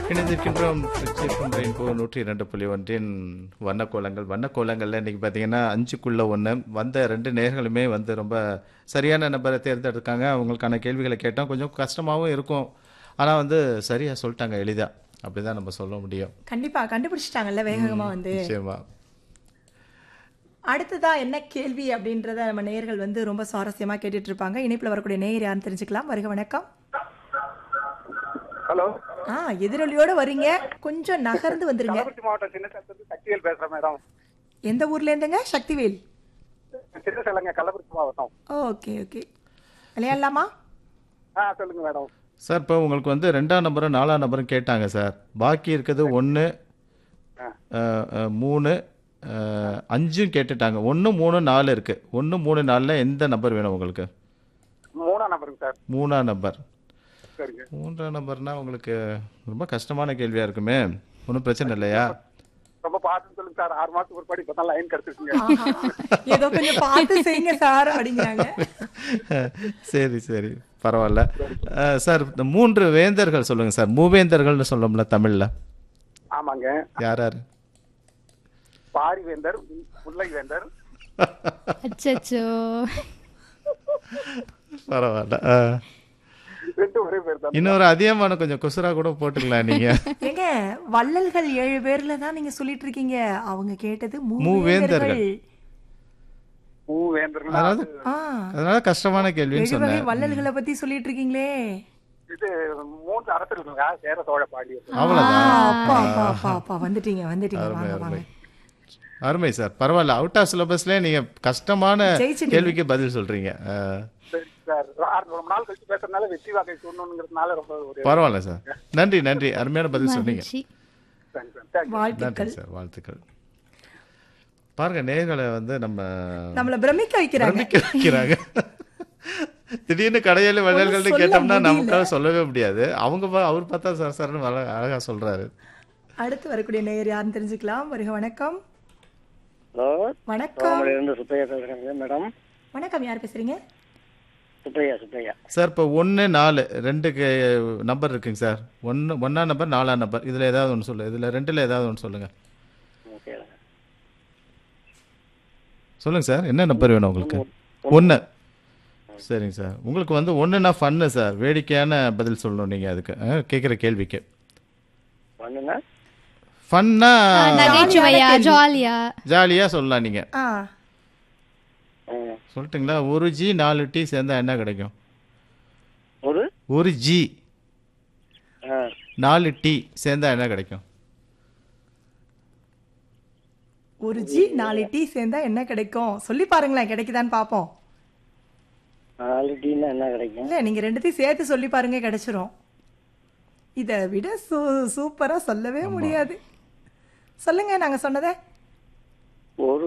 இணைந்திருக்கின்றோம் திருச்சியம் ரெயின்போ நூற்றி இரண்டு புள்ளி ஒன்றின் வண்ணக்கோலங்கள் வண்ணக்கோலங்களில் இன்றைக்கி பார்த்தீங்கன்னா அஞ்சுக்குள்ள ஒன்று வந்த ரெண்டு நேர்களுமே வந்து ரொம்ப சரியான நபரை தேர்ந்தெடுக்காங்க அவங்களுக்கான கேள்விகளை கேட்டோம் கொஞ்சம் கஷ்டமாகவும் இருக்கும் ஆனால் வந்து சரியாக சொல்லிட்டாங்க எளிதாக அப்படி தான் நம்ம சொல்ல முடியும் கண்டிப்பா கண்டுபிடிச்சிட்டாங்கல்ல வேகமா வந்து நிச்சயமா அடுத்ததா என்ன கேள்வி அப்படின்றத நம்ம நேயர்கள் வந்து ரொம்ப சுவாரஸ்யமா கேட்டுட்டு இருப்பாங்க இணைப்புல வரக்கூடிய நேயர் யாருன்னு தெரிஞ்சுக்கலாம் வருக வணக்கம் ஹலோ ஆ எதிரொலியோட வரீங்க கொஞ்சம் நகர்ந்து வந்துருங்க கள்ளக்குறிச்சி மாவட்டம் சின்ன சேலத்துல சக்திவேல் பேசுறேன் மேடம் எந்த ஊர்ல இருந்துங்க சக்திவேல் சின்ன சேலங்க கள்ளக்குறிச்சி மாவட்டம் ஓகே ஓகே விளையாடலாமா ஆ சொல்லுங்க மேடம் சார் இப்போ உங்களுக்கு வந்து ரெண்டாம் நம்பரும் நாலாம் நம்பரும் கேட்டாங்க சார் பாக்கி இருக்கிறது ஒன்று மூணு அஹ், அஞ்சும் கேட்டுட்டாங்க ஒன்று மூணு நாலு இருக்குது ஒன்று மூணு நாலில் எந்த நம்பர் வேணும் உங்களுக்கு மூணாம் நம்பருங்க சார் மூணாம் நம்பர் சரிங்க மூன்றாம் நம்பர்னா உங்களுக்கு ரொம்ப கஷ்டமான கேள்வியாக இருக்குமே ஒன்றும் பிரச்சனை இல்லையா ரொம்ப பார்த்து சொல்லுங்க சார் ஆறு மாசத்துக்கு ஒரு படி இப்போ தான் லைன் கிடைச்சிருக்குங்க ஆஹா. ஏதோ கொஞ்சம் பார்த்து செய்யுங்க சார் அப்படிங்கிறாங்க சரி சரி பரவாயில்ல அஹ், சார் இந்த மூன்று வேந்தர்கள் சொல்லுங்கள் சார் மூவேந்தர்கள்னு சொல்லணும்ல தமிழில் ஆமாங்க யார் யார் பாரி வேந்தர் முல்லை வேந்தர் அச்சச்சோ பரவாயில்ல அஹ், ரெண்டு ஒரே பேர் தான் இன்னொரு அதிகமான கொஞ்சம் குசுரா கூட போட்டுக்கலாம் நீங்கள் ஏங்க வள்ளல்கள் ஏழு பேர்ல தான் நீங்க சொல்லிட்டு இருக்கீங்க அவங்க கேட்டது மூவேந்தர்கள். மூவேந்தர்கள் பூ வேந்தர்கள் அதாவது ஆ அதனால கஷ்டமான கேள்வின்னு ஏழு வகை சொன்னேன் வள்ளல்களை பத்தி சொல்லிட்டு இருக்கீங்களே இது மூன்று அரசர்களுங்க சேர சோழ பாண்டியர் ஆ, அவ்வளோதான் அப்பா அப்பா அப்பா அப்பா வந்துட்டீங்க வந்துட்டீங்க அருமை வாங்க அருமை வாங்க அருமை சார் பரவாயில்ல அவுட் ஆஃப் சிலபஸ்லேயே நீங்கள் கஷ்டமான ஜெயிச்சிட்டீங்க. கேள்விக்கு பதில் சொல்கிறீங்க சரி சார் ஆறு ரொம்ப நாள் கழிச்சு பேசுறதுனால வெற்றி வாக்கை சொல்லணுங்கிறதுனால ரொம்ப ஒரு பரவாயில்ல சார் நன்றி நன்றி அருமையான பதில் சொன்னீங்க மகிழ்ச்சி தேங்க்ஸ் சார் தேங்க்ஸ் வாழ்த்துக்கள் நன்றி சார் வாழ்த்துக்கள் பாருங்க நேர்களை வந்து நம்ம நம்மள பிரமிக்க வைக்கிறாங்க பிரமிக்க வைக்கிறாங்க திடீர்னு கடையில் வள்ளல்கள்னு சொல்ல கேட்டோம்னா முடியல. நமக்காக சொல்லவே முடியாது அவங்க பா- அவர் பார்த்தா சார் சார்னு அழகா அழகா சொல்றாரு அடுத்து வரக்கூடிய நேயர் யாருன்னு தெரிஞ்சுக்கலாம் வருக வணக்கம் ஹலோ வணக்கம் இருந்து சுப்பையா பேசுறேங்க மேடம் வணக்கம் யார் பேசுறீங்க சுப்பையா சுப்பையா சார் இப்போ ஒன்று நாலு ரெண்டு நம்பர் இருக்குங்க சார் ஒன்று ஒன்றாம் நம்பர் நாலாம் நம்பர் இதில் ஏதாவது ஒன்று சொல்லு இதில் ரெண்டில் ஏதாவது ஒன்று சொல்லுங்கள் ஓகே சொல்லுங்கள் சார் என்ன நம்பர் வேணும் உங்களுக்கு ஒன்று சரிங்க சார் உங்களுக்கு வந்து ஒன்றுனா ஃபன்னு சார் வேடிக்கையான பதில் சொல்லணும் நீங்கள் அதுக்கு கேட்குற கேள்விக்கு பண்ணுங்க ஃபன்னா நகைச்சுவையா ஜாலியா ஜாலியாக சொல்லலாம் நீங்கள் ஆ ம். சொல்லட்டுங்களா ஒரு ஜி நாலு டீ சேர்ந்தா என்ன கிடைக்கும் ஒரு ஒரு ஜி ஆ, நாலு டீ சேர்ந்தா என்ன கிடைக்கும் ஒரு ஜி நாலு டீ சேர்ந்தா என்ன கிடைக்கும் சொல்லி பாருங்களேன் கிடைக்குதான்னு பாப்போம் நாலு டீனா என்ன கிடைக்கும் இல்ல நீங்க ரெண்டுத்தையும் சேர்த்து சொல்லி பாருங்க கிடைச்சிரும் இதை விட சூ சூப்பரா சொல்லவே முடியாது சொல்லுங்க நாங்க சொன்னதை ஒரு